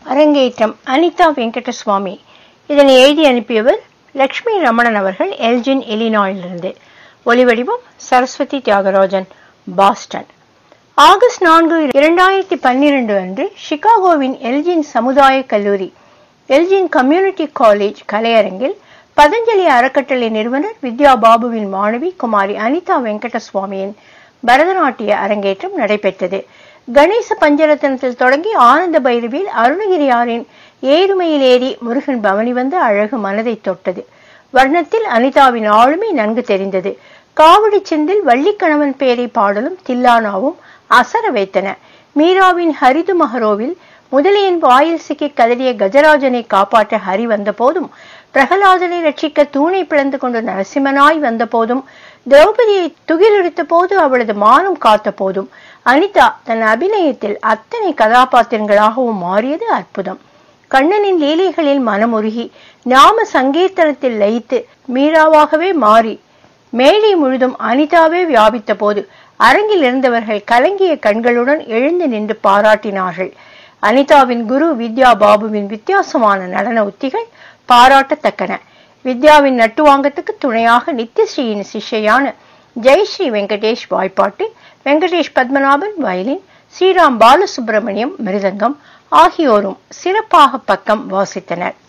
அரங்கேற்றம் அனிதா வெங்கடசுவாமி இதனை எழுதி அனுப்பியவர் லக்ஷ்மி ரமணன் அவர்கள் எல்ஜின் இலினாயிலிருந்து ஒலிவடிவம் சரஸ்வதி தியாகராஜன் பாஸ்டன் ஆகஸ்ட் நான்கு இரண்டாயிரத்தி பன்னிரண்டு அன்று சிகாகோவின் எல்ஜின் சமுதாய கல்லூரி எல்ஜின் கம்யூனிட்டி காலேஜ் கலையரங்கில் பதஞ்சலி அறக்கட்டளை நிறுவனர் வித்யா பாபுவின் மாணவி குமாரி அனிதா வெங்கடசுவாமியின் பரதநாட்டிய அரங்கேற்றம் நடைபெற்றது கணேச பஞ்சரத்னத்தில் தொடங்கி ஆனந்த பைரவியில் அருணகிரியாரின் ஏறுமையில் ஏறி முருகன் பவனி வந்து அழகு மனதை தொட்டது வர்ணத்தில் அனிதாவின் ஆளுமை நன்கு தெரிந்தது காவடி செந்தில் வள்ளிக்கணவன் பேரை பாடலும் தில்லானாவும் அசர வைத்தன மீராவின் ஹரிது மஹரோவில் முதலியின் வாயில் சிக்கி கதறிய கஜராஜனை காப்பாற்ற ஹரி வந்த போதும் பிரகலாதனை ரட்சிக்க தூணை பிளந்து கொண்டு நரசிம்மனாய் வந்த போதும் திரௌபதியை துகிலெடுத்த போது அவளது மானம் காத்த போதும் அனிதா தன் அபிநயத்தில் அத்தனை கதாபாத்திரங்களாகவும் மாறியது அற்புதம் கண்ணனின் லீலைகளில் மனமுருகி நாம சங்கீர்த்தனத்தில் லயித்து மீராவாகவே மாறி மேடை முழுதும் அனிதாவே வியாபித்த போது அரங்கில் இருந்தவர்கள் கலங்கிய கண்களுடன் எழுந்து நின்று பாராட்டினார்கள் அனிதாவின் குரு வித்யா பாபுவின் வித்தியாசமான நடன உத்திகள் பாராட்டத்தக்கன வித்யாவின் நட்டுவாங்கத்துக்கு துணையாக நித்யஸ்ரீயின் சிஷ்யான ஜெயஸ்ரீ வெங்கடேஷ் வாய்ப்பாட்டு வெங்கடேஷ் பத்மநாபன் வயலின் ஸ்ரீராம் பாலசுப்பிரமணியம் மிருதங்கம் ஆகியோரும் சிறப்பாக பக்கம் வாசித்தனர்